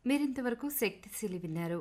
మీరింతవరకు శక్తిశీలి విన్నారు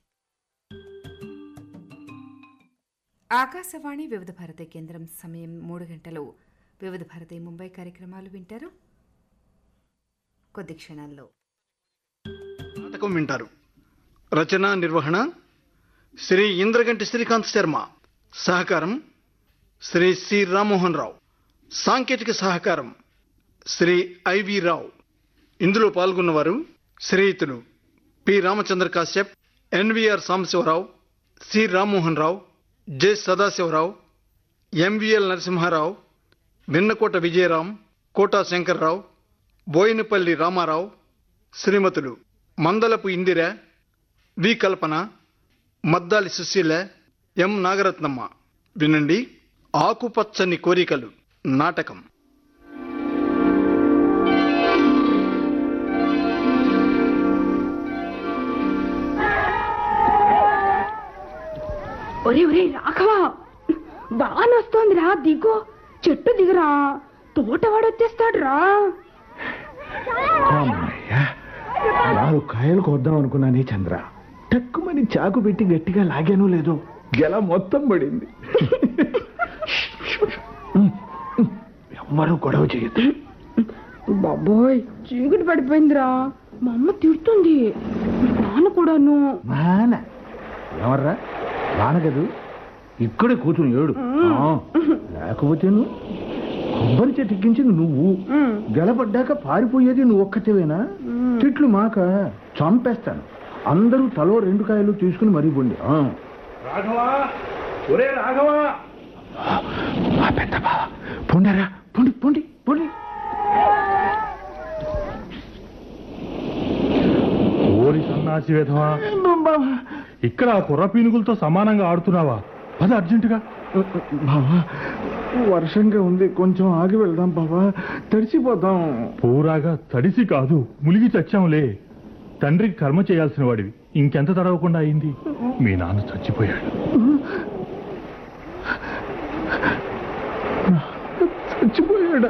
ఆకాశవాణి వివిధ భారతి కేంద్రం సమయం మూడు గంటలు వివిధ భారతి ముంబై కార్యక్రమాలు వింటారు కొద్ది క్షణాల్లో నాటకం వింటారు రచన నిర్వహణ శ్రీ ఇంద్రగంటి శ్రీకాంత్ శర్మ సహకారం శ్రీ సి రామ్మోహన్ రావు సాంకేతిక సహకారం శ్రీ ఐవి రావు ఇందులో పాల్గొన్నవారు శ్రీయుతులు P Ramachandra Kashyap N V R Sambasivarao C Rammohan Rao J Sadasivarao M V L Narasimharao Vinnakota Vijayaram Kota Shankarrao Boinapalli Ramarao శ్రీమతులు మందలపు ఇందిర వి కల్పన మద్దాలి సుశీల ఎం నాగరత్నమ్మ వినండి ఆకుపచ్చని కోరికలు నాటకం ఒరే ఒరే రాఘవా బాగా వస్తోందిరా దిగు చెట్టు దిగురా తోటవాడు వచ్చేస్తాడు రా అమ్మయ్యా నాలుగు కాయలు కొద్దాం అనుకున్నానే చంద్ర టక్కుమని చాకు పెట్టి గట్టిగా లాగాను లేదో గెల మొత్తం పడింది ఎవ్వరూ గొడవ చేయొద్దు బాబోయ్ చీకటి పడిపోయిందిరా మా అమ్మ తిడుతుంది నాన్న కూడాను నాన్న ఎవర్రా వానగదు ఇక్కడే కూర్చుని ఏడు ఆ, లేకపోతేను కొబ్బరి చెట్టు ఎక్కించింది నువ్వు గెలపడ్డాక పారిపోయేది నువ్వు ఒక్కతేవేనా తిట్లు మాక చంపేస్తాను అందరూ తలో రెండు కాయలు తీసుకుని మరీ పొండి రాఘవా ఒరే రాఘవా పెద్ద బావ పొండారా పొండి పొండి పొండి ఓరి సన్నాసి విధవా ఇక్కడ ఆ కుర్ర పీనుగులతో సమానంగా ఆడుతున్నావా పద అర్జెంటుగా బావా వర్షంగా ఉంది కొంచెం ఆగి వెళ్దాం బావా తడిసిపోతాం పూరాగా తడిసి కాదు ములిగి చచ్చాంలే తండ్రికి కర్మ చేయాల్సిన వాడివి ఇంకెంత తడవకుండా అయింది మీ నాన్న చచ్చిపోయాడు చచ్చిపోయాడా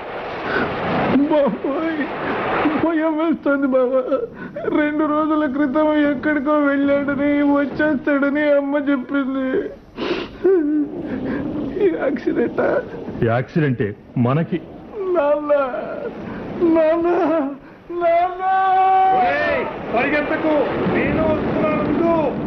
బాబాయ్ భయం వేస్తుంది బాబా రెండు రోజుల క్రితం ఎక్కడికో వెళ్ళాడని వచ్చేస్తాడని అమ్మ చెప్పింది ఈ యాక్సిడెంట్ యాక్సిడెంటే మనకి నాన్న నాన్న నాన్న పరిగెత్తకు నేను వస్తున్నాను